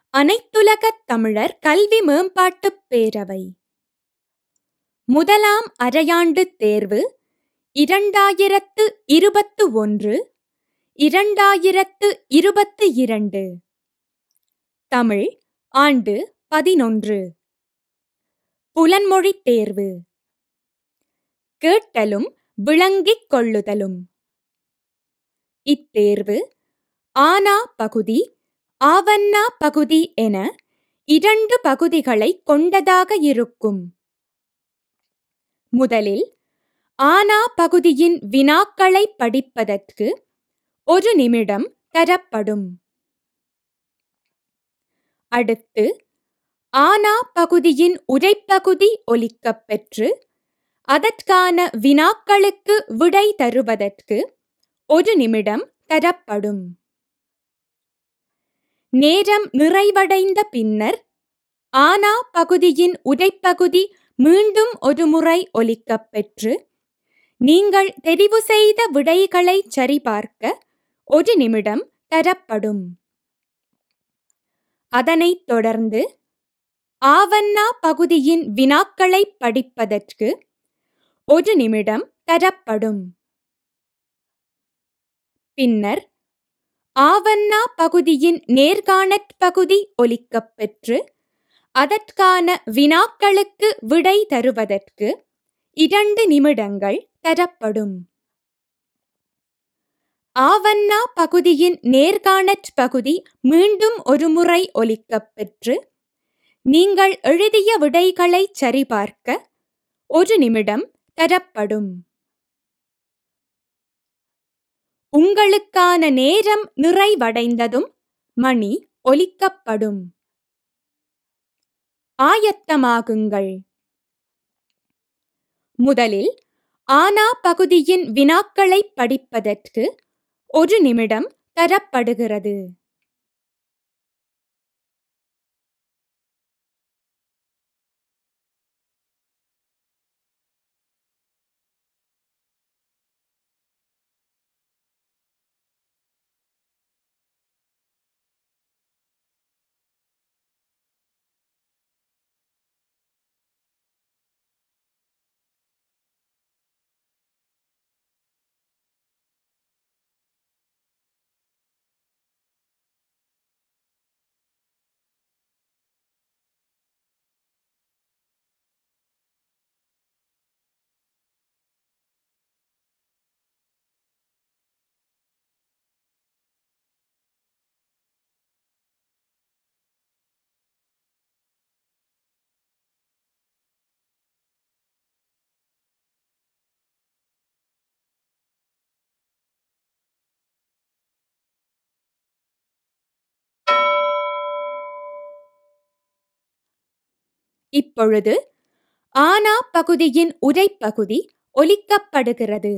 அனைத்துலகத் தமிழர் கல்வி மேம்பாட்டுப் பேரவை முதலாம் அரையாண்டுத் தேர்வு இரண்டாயிரத்து இருபத்து ஒன்று இரண்டாயிரத்து இருபத்து இரண்டு தமிழ் ஆண்டு பதினொன்று புலன்மொழித் தேர்வு கேட்டலும் விளங்கிக் கொள்ளுதலும் இத்தேர்வு ஆனா பகுதி ஆவன்னா பகுதி என இரண்டு பகுதிகளைக் கொண்டதாக இருக்கும் முதலில் ஆனா பகுதியின் வினாக்களைப் படிப்பதற்கு ஒரு நிமிடம் தரப்படும் அடுத்து ஆனா பகுதியின் உரைப்பகுதி ஒலிக்கப் பெற்று அதற்கான வினாக்களுக்கு விடை தருவதற்கு ஒரு நிமிடம் தரப்படும் நேரம் நிறைவடைந்த பின்னர் ஆனா பகுதியின் உரைப்பகுதி மீண்டும் ஒருமுறை ஒலிக்கப் பெற்று நீங்கள் தெரிவு செய்த விடைகளைச் சரிபார்க்க ஒரு நிமிடம் தரப்படும் அதனைத் தொடர்ந்து ஆவன்னா பகுதியின் வினாக்களைப் படிப்பதற்கு ஒரு நிமிடம் தரப்படும் பின்னர் ஆவன்னா பகுதியின் நேர்காணற் பகுதி ஒலிக்கப் பெற்று அதற்கான வினாக்களுக்கு விடை தருவதற்கு இரண்டு நிமிடங்கள் தரப்படும் ஆவன்னா பகுதியின் நேர்காணற் பகுதி மீண்டும் ஒருமுறை ஒலிக்கப் பெற்று நீங்கள் எழுதிய விடைகளைச் சரிபார்க்க ஒரு நிமிடம் தரப்படும் உங்களுக்கான நேரம் நிறைவடைந்ததும் மணி ஒலிக்கப்படும் ஆயத்தமாகுங்கள் முதலில் ஆனா பகுதியின் வினாக்களைப் படிப்பதற்கு ஒரு நிமிடம் தரப்படுகிறது இப்பொழுது ஆனா பகுதியின் உரைப்பகுதி ஒலிக்கப்படுகிறது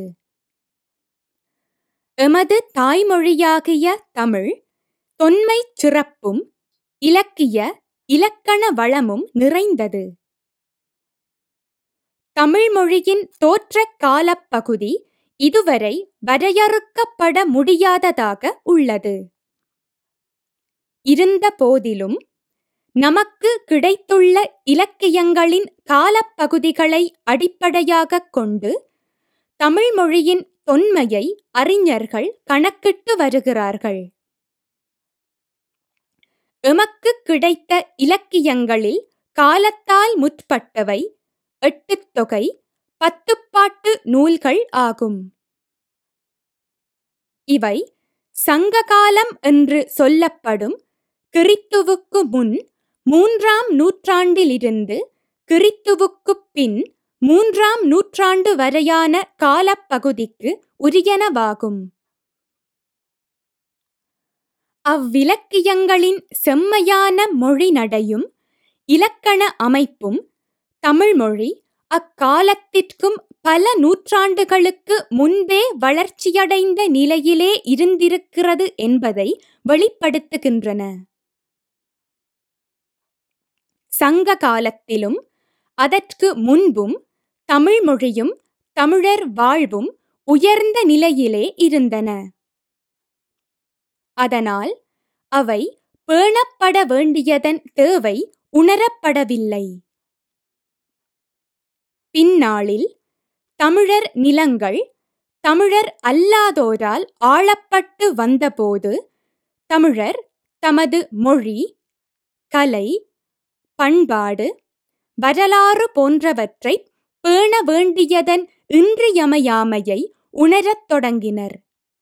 எமது தாய்மொழியாகிய தமிழ் தொன்மைச் சிறப்பும் இலக்கிய இலக்கண வளமும் நிறைந்தது தமிழ் மொழியின் தோற்றக் காலப் பகுதி இதுவரை வரையறுக்கப்பட முடியாததாக உள்ளது இருந்த போதிலும் நமக்கு கிடைத்துள்ள இலக்கியங்களின் காலப்பகுதிகளை அடிப்படையாகக் கொண்டு தமிழ் மொழியின் தொன்மையை அறிஞர்கள் கணக்கிட்டு வருகிறார்கள் எமக்கு கிடைத்த இலக்கியங்களில் காலத்தால் முற்பட்டவை எட்டுத்தொகை பத்துப்பாட்டு நூல்கள் ஆகும் இவை சங்ககாலம் என்று சொல்லப்படும் கிறித்துவுக்கு முன் மூன்றாம் நூற்றாண்டிலிருந்து கிறித்துவுக்குப் பின் மூன்றாம் நூற்றாண்டு வரையான காலப்பகுதிக்கு உரியனவாகும் அவ்விலக்கியங்களின் செம்மையான மொழி நடையும் இலக்கண அமைப்பும் தமிழ்மொழி அக்காலத்திற்கும் பல நூற்றாண்டுகளுக்கு முன்பே வளர்ச்சியடைந்த நிலையிலே இருந்திருக்கிறது என்பதை வெளிப்படுத்துகின்றன சங்க காலத்திலும் அதற்கு முன்பும் தமிழ் மொழியும் தமிழர் வாழ்வும் உயர்ந்த நிலையிலே இருந்தன அதனால் அவை பேணப்பட வேண்டியதன் தேவை உணரப்படவில்லை பின்னாளில் தமிழர் நிலங்கள் தமிழர் அல்லாதோரால் ஆளப்பட்டு வந்தபோது தமிழர் தமது மொழி கலை பண்பாடு வரலாறு போன்றவற்றை பேண வேண்டியதன் இன்றியமையாமையை உணரத் தொடங்கினர்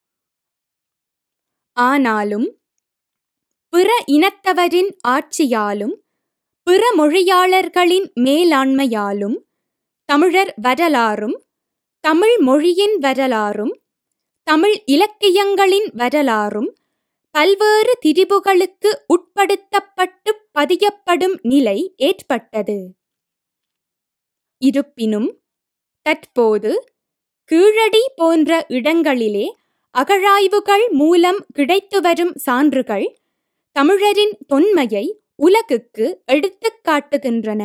ஆனாலும் பிற இனத்தவரின் ஆட்சியாலும் பிற மொழியாளர்களின் மேலாண்மையாலும் தமிழர் வரலாறும் தமிழ் மொழியின் வரலாறும் தமிழ் இலக்கியங்களின் வரலாறும் பல்வேறு திரிபுகளுக்கு உட்படுத்தப்பட்டு பதியப்படும் நிலை ஏற்பட்டது இருப்பினும் தற்போது கீழடி போன்ற இடங்களிலே அகழாய்வுகள் மூலம் கிடைத்து வரும் சான்றுகள் தமிழரின் தொன்மையை உலகுக்கு எடுத்துக் காட்டுகின்றன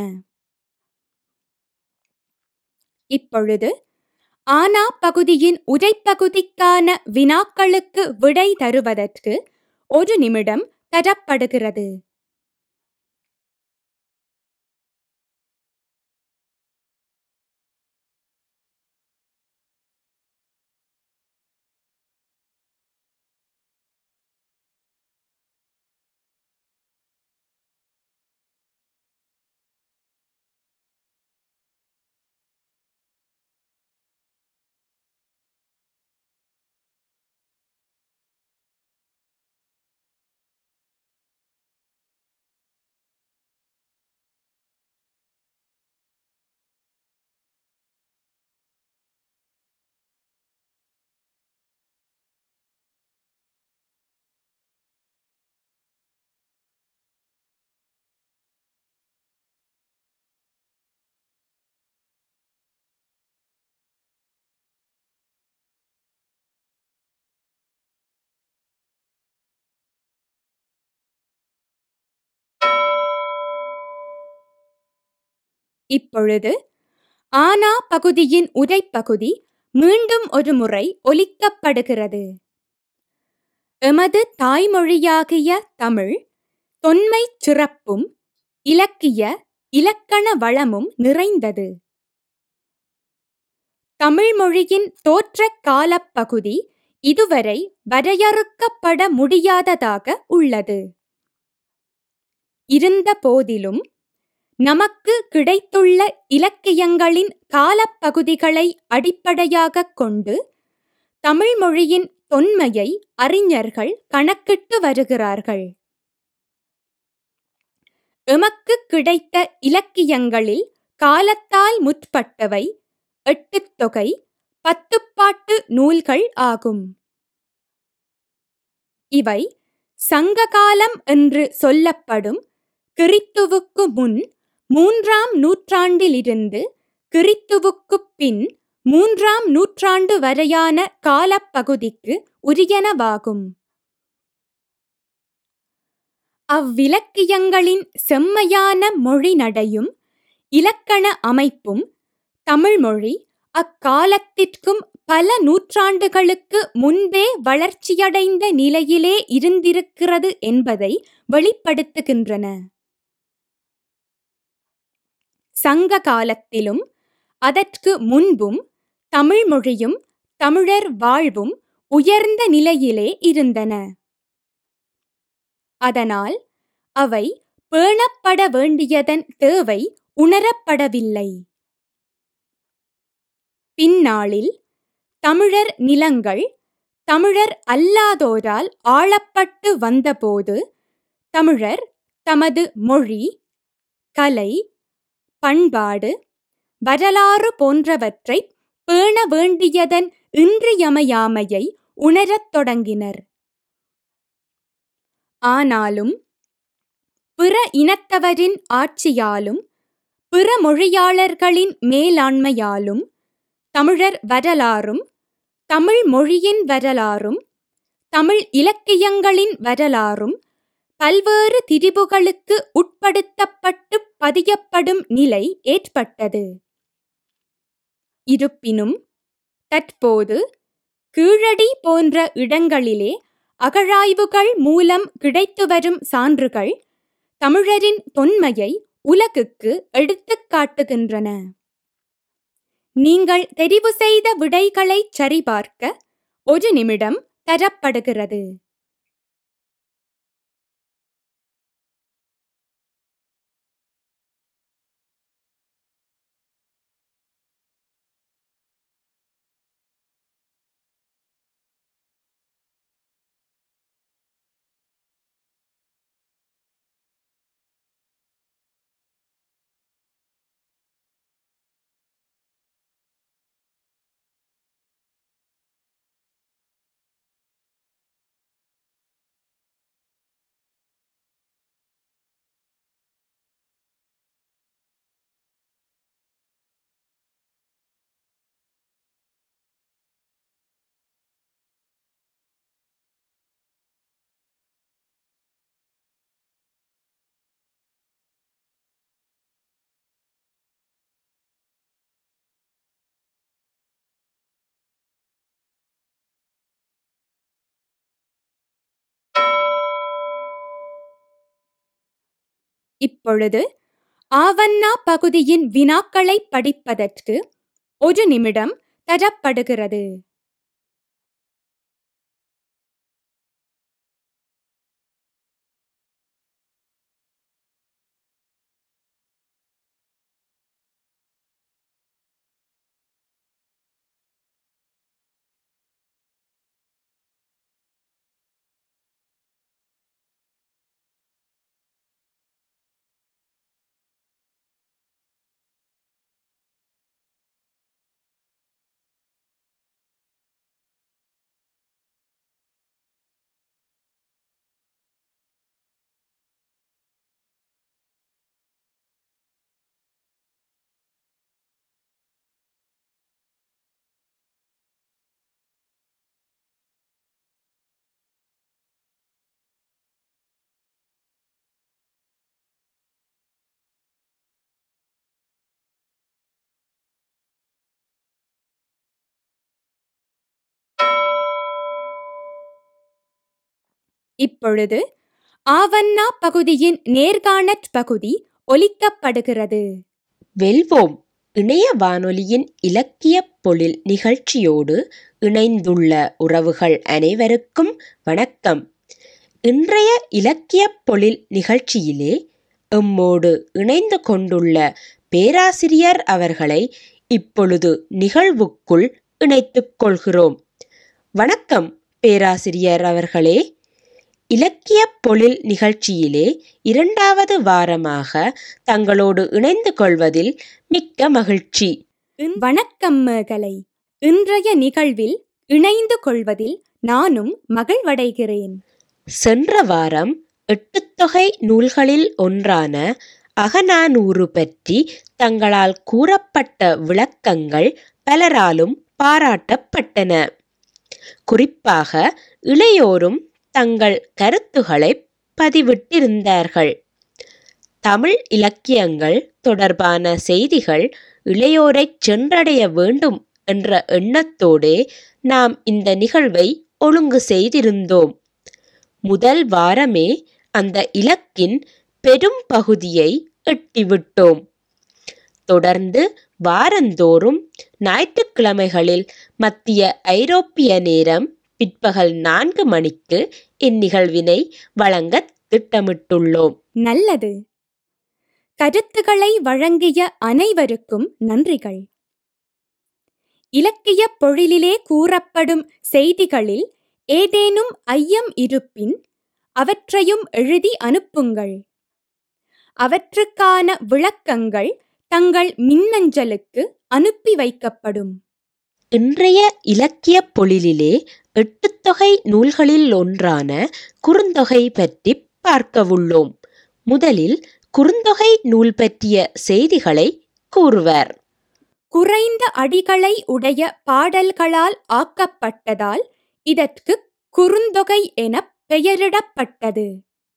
இப்பொழுது ஆனா பகுதியின் உரைப்பகுதிக்கான வினாக்களுக்கு விடை தருவதற்கு ஒரு நிமிடம் தரப்படுகிறது இப்பொழுது ஆனா பகுதியின் உரைப்பகுதி மீண்டும் ஒரு முறை ஒலிக்கப்படுகிறது எமது தாய்மொழியாகிய தமிழ் தொன்மை சிறப்பும் இலக்கிய இலக்கண வளமும் நிறைந்தது தமிழ் மொழியின் தோற்ற காலப்பகுதி இதுவரை வரையறுக்கப்பட முடியாததாக உள்ளது இருந்த போதிலும் நமக்கு கிடைத்துள்ள இலக்கியங்களின் காலப்பகுதிகளை அடிப்படையாகக் கொண்டு தமிழ் மொழியின் தொன்மையை அறிஞர்கள் கணக்கிட்டு வருகிறார்கள் எமக்கு கிடைத்த இலக்கியங்களில் காலத்தால் முற்பட்டவை எட்டுத் தொகை பத்துப்பாட்டு நூல்கள் ஆகும் இவை சங்ககாலம் என்று சொல்லப்படும் கிறித்துவுக்கு முன் மூன்றாம் நூற்றாண்டிலிருந்து கிறித்துவுக்குப் பின் மூன்றாம் நூற்றாண்டு வரையான காலப்பகுதிக்கு உரியனவாகும் அவ்விலக்கியங்களின் செம்மையான மொழி நடையும் இலக்கண அமைப்பும் தமிழ்மொழி அக்காலத்திற்கும் பல நூற்றாண்டுகளுக்கு முன்பே வளர்ச்சியடைந்த நிலையிலே இருந்திருக்கிறது என்பதை வெளிப்படுத்துகின்றன சங்க காலத்திலும் அதற்கு முன்பும் தமிழ் மொழியும் தமிழர் வாழ்வும் உயர்ந்த நிலையிலே இருந்தன அதனால் அவை பேணப்பட வேண்டியதன் தேவை உணரப்படவில்லை பின்னாளில் தமிழர் நிலங்கள் தமிழர் அல்லாதோரால் ஆளப்பட்டு வந்தபோது தமிழர் தமது மொழி கலை பண்பாடு வரலாறு போன்றவற்றை பேண வேண்டியதன் இன்றியமையாமையை உணரத் தொடங்கினர் ஆனாலும் பிற இனத்தவரின் ஆட்சியாலும் பிற மொழியாளர்களின் மேலாண்மையாலும் தமிழர் வரலாறும் தமிழ் மொழியின் வரலாறும் தமிழ் இலக்கியங்களின் வரலாறும் பல்வேறு திரிபுகளுக்கு உட்படுத்தப்பட்டு பதியப்படும் நிலை ஏற்பட்டது இருப்பினும் தற்போது கீழடி போன்ற இடங்களிலே அகழாய்வுகள் மூலம் கிடைத்து வரும் சான்றுகள் தமிழரின் தொன்மையை உலகுக்கு எடுத்துக் காட்டுகின்றன நீங்கள் தெரிவு செய்த விடைகளை சரிபார்க்க ஒரு நிமிடம் தரப்படுகிறது இப்பொழுது ஆவண்ணா பகுதியின் வினாக்களை படிப்பதற்கு ஒரு நிமிடம் தரப்படுகிறது இப்பொழுது ஆவண்ணா பகுதியின் நேர்காணற் பகுதி ஒலிக்கப்படுகிறது வெல்வோம் இணைய வானொலியின் இலக்கியப் பொழில் நிகழ்ச்சியோடு இணைந்துள்ள உறவுகள் அனைவருக்கும் வணக்கம் இன்றைய இலக்கியப் பொழில் நிகழ்ச்சியிலே எம்மோடு இணைந்து கொண்டுள்ள பேராசிரியர் அவர்களை இப்பொழுது நிகழ்வுக்குள் இணைத்துக் கொள்கிறோம் வணக்கம் பேராசிரியர் அவர்களே இலக்கியப் பொழில் நிகழ்ச்சியிலே இரண்டாவது வாரமாக தங்களோடு இணைந்து கொள்வதில் மிக்க மகிழ்ச்சி வணக்கம் மேகலை இன்றைய நிகழ்வில் இணைந்து கொள்வதில் நானும் மகிழ்வடைகிறேன் சென்ற வாரம் எட்டுத்தொகை நூல்களில் ஒன்றான அகநானூறு பற்றி தங்களால் கூறப்பட்ட விளக்கங்கள் பலராலும் பாராட்டப்பட்டன குறிப்பாக இளையோரும் தங்கள் கருத்துக்களை பதிவிட்டிருந்தார்கள் தமிழ் இலக்கியங்கள் தொடர்பான செய்திகள் இளையோரைச் சென்றடைய வேண்டும் என்ற எண்ணத்தோடே நாம் இந்த நிகழ்வை ஒழுங்கு செய்திருந்தோம் முதல் வாரமே அந்த இலக்கின் பெரும் பகுதியை எட்டிவிட்டோம் தொடர்ந்து வாரந்தோறும் ஞாயிற்றுக்கிழமைகளில் மத்திய ஐரோப்பிய நேரம் பிற்பகல் நான்கு மணிக்கு இந்நிகழ்வினை வழங்க திட்டமிட்டுள்ளோம் நல்லது கருத்துக்களை வழங்கிய அனைவருக்கும் நன்றிகள் இலக்கிய பொழிலிலே கூறப்படும் செய்திகளில் ஏதேனும் ஐயம் இருப்பின் அவற்றையும் எழுதி அனுப்புங்கள் அவற்றுக்கான விளக்கங்கள் தங்கள் மின்னஞ்சலுக்கு அனுப்பி வைக்கப்படும் இன்றைய இலக்கிய பொழிலிலே எட்டுத்தொகை நூல்களில் ஒன்றான குறுந்தொகை பற்றி பார்க்கவுள்ளோம் முதலில் குறுந்தொகை நூல் பற்றிய செய்திகளை கூறுவர் குறைந்த அடிகளை உடைய பாடல்களால் ஆக்கப்பட்டதால் இதற்கு குறுந்தொகை என பெயரிடப்பட்டது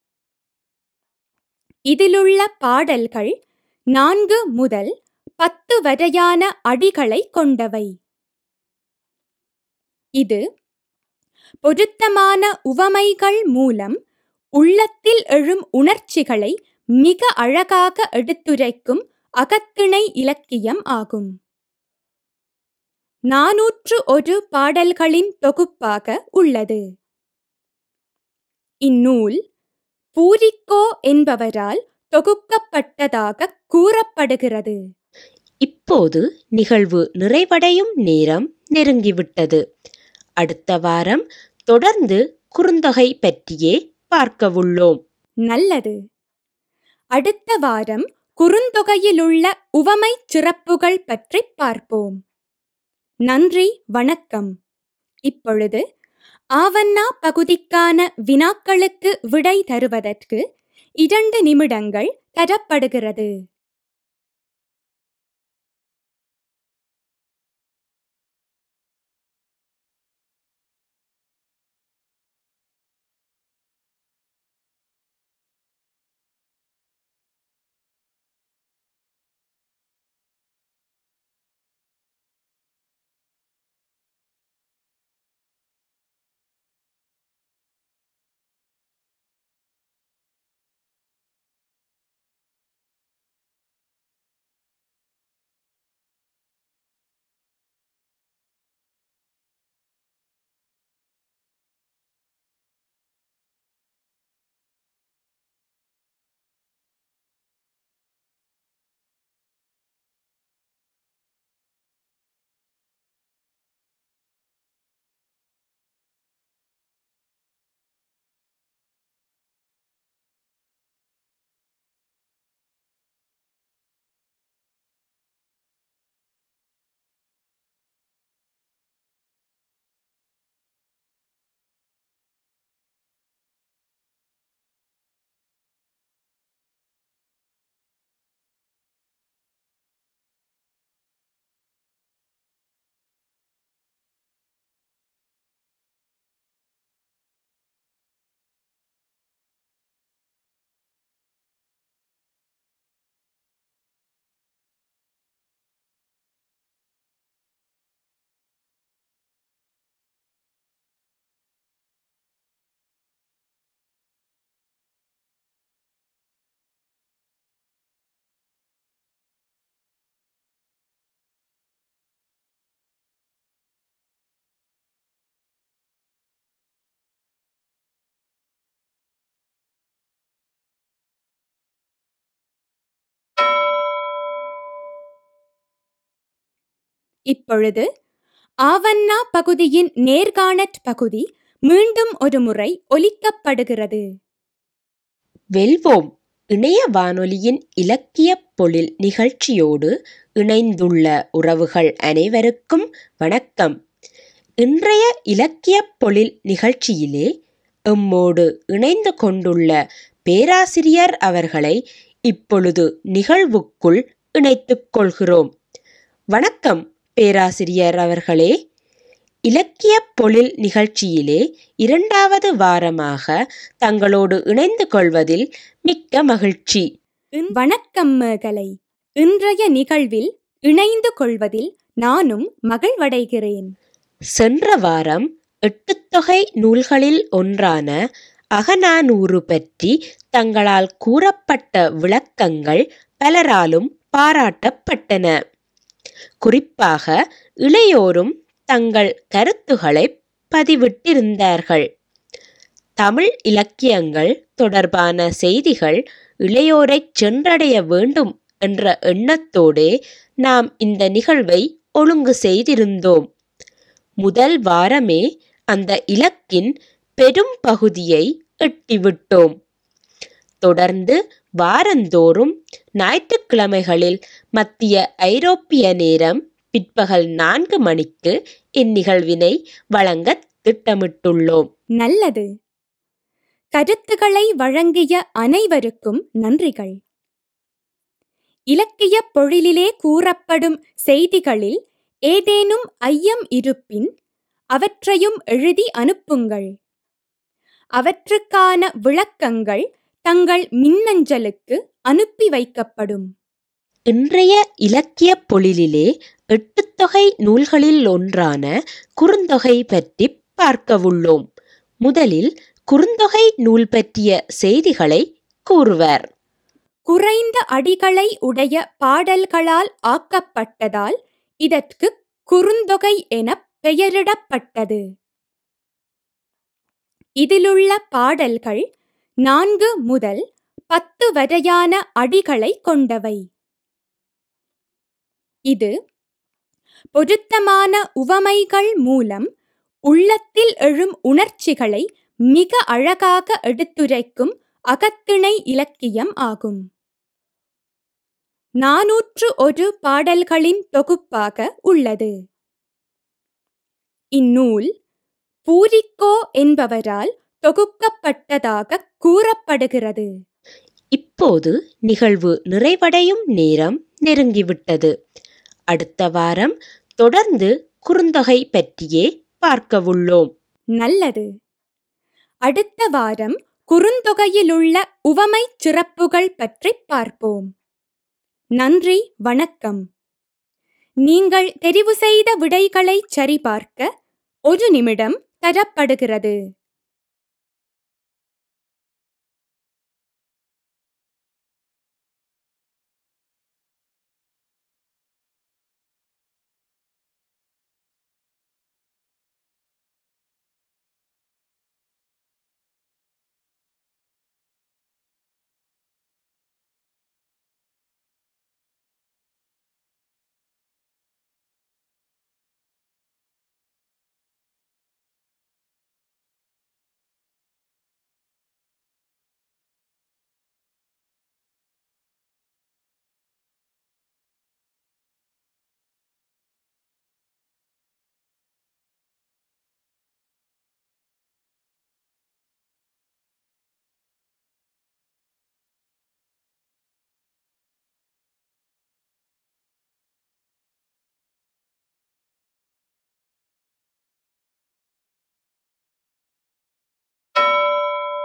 இதிலுள்ள பாடல்கள் நான்கு முதல் பத்து வரையான அடிகளை கொண்டவை இது பொருத்தமான உவமைகள் மூலம் உள்ளத்தில் எழும் உணர்ச்சிகளை மிக அழகாக எடுத்துரைக்கும் அகத்திணை இலக்கியம் ஆகும் நாநூற்று ஒரு பாடல்களின் தொகுப்பாக உள்ளது இந்நூல் பூரிக்கோ என்பவரால் தொகுக்கப்பட்டதாக கூறப்படுகிறது இப்போது நிகழ்வு நிறைவடையும் நேரம் நெருங்கிவிட்டது அடுத்த வாரம் தொடர்ந்து குறுந்தொகை பற்றியே பார்க்கவுள்ளோம் நல்லது அடுத்த வாரம் குறுந்தொகையிலுள்ள உவமை சிறப்புகள் பற்றி பார்ப்போம் நன்றி வணக்கம் இப்பொழுது ஆவண்ணா பகுதிக்கான வினாக்களுக்கு விடை தருவதற்கு இரண்டு நிமிடங்கள் தரப்படுகிறது இப்பொழுது ஆவண்ணா பகுதியின் நேர்காணற் பகுதி மீண்டும் ஒரு முறை ஒலிக்கப்படுகிறது வெல்வோம் இணைய வானொலியின் இலக்கிய பொழில் நிகழ்ச்சியோடு இணைந்துள்ள உறவுகள் அனைவருக்கும் வணக்கம் இன்றைய இலக்கிய பொழில் நிகழ்ச்சியிலே எம்மோடு இணைந்து கொண்டுள்ள பேராசிரியர் அவர்களை இப்பொழுது நிகழ்வுக்குள் இணைத்துக் கொள்கிறோம் வணக்கம் பேராசிரியர் அவர்களே இலக்கிய பொழில் நிகழ்ச்சியிலே இரண்டாவது வாரமாக தங்களோடு இணைந்து கொள்வதில் மிக்க மகிழ்ச்சி வணக்கம் மேகலை இன்றைய நிகழ்வில் இணைந்து கொள்வதில் நானும் மகிழ்வடைகிறேன் சென்ற வாரம் எட்டுத்தொகை நூல்களில் ஒன்றான அகநானூறு பற்றி தங்களால் கூறப்பட்ட விளக்கங்கள் பலராலும் பாராட்டப்பட்டன குறிப்பாக இளையோரும் தங்கள் கருத்துக்களை பதிவிட்டிருந்தார்கள் தமிழ் இலக்கியங்கள் தொடர்பான செய்திகள் இளையோரைச் சென்றடைய வேண்டும் என்ற எண்ணத்தோடே நாம் இந்த நிகழ்வை ஒழுங்கு செய்திருந்தோம் முதல் வாரமே அந்த இலக்கின் பெரும் பகுதியை எட்டிவிட்டோம் தொடர்ந்து வாரந்தோறும் ஞாயிற்றுக்கிழமைகளில் மத்திய ஐரோப்பிய நேரம் பிற்பகல் நான்கு மணிக்கு இந்நிகழ்வினை வழங்க திட்டமிட்டுள்ளோம் நல்லது கருத்துக்களை வழங்கிய அனைவருக்கும் நன்றிகள் இலக்கிய பொழிலிலே கூறப்படும் செய்திகளில் ஏதேனும் ஐயம் இருப்பின் அவற்றையும் எழுதி அனுப்புங்கள் அவற்றுக்கான விளக்கங்கள் தங்கள் மின்னஞ்சலுக்கு அனுப்பி வைக்கப்படும் இன்றைய இலக்கிய பொழிலிலே எட்டுத்தொகை நூல்களில் ஒன்றான குறுந்தொகை பற்றி பார்க்கவுள்ளோம் முதலில் குறுந்தொகை நூல் பற்றிய செய்திகளை கூறுவர் குறைந்த அடிகளை உடைய பாடல்களால் ஆக்கப்பட்டதால் இதற்கு குறுந்தொகை என பெயரிடப்பட்டது இதிலுள்ள பாடல்கள் நான்கு முதல் பத்து வரையான அடிகளை கொண்டவை இது பொருத்தமான உவமைகள் மூலம் உள்ளத்தில் எழும் உணர்ச்சிகளை மிக அழகாக எடுத்துரைக்கும் அகத்திணை இலக்கியம் ஆகும் நாநூற்று ஒரு பாடல்களின் தொகுப்பாக உள்ளது இந்நூல் பூரிக்கோ என்பவரால் தொகுக்கப்பட்டதாக கூறப்படுகிறது இப்போது நிகழ்வு நிறைவடையும் நேரம் நெருங்கிவிட்டது அடுத்த வாரம் தொடர்ந்து குறுந்தொகை பற்றியே பார்க்கவுள்ளோம் நல்லது அடுத்த வாரம் குறுந்தொகையிலுள்ள உவமை சிறப்புகள் பற்றி பார்ப்போம் நன்றி வணக்கம் நீங்கள் தெரிவு செய்த விடைகளை சரிபார்க்க ஒரு நிமிடம் தரப்படுகிறது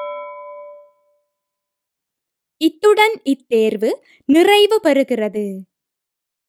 இத்துடன் இத்தேர்வு நிறைவு பெறுகிறது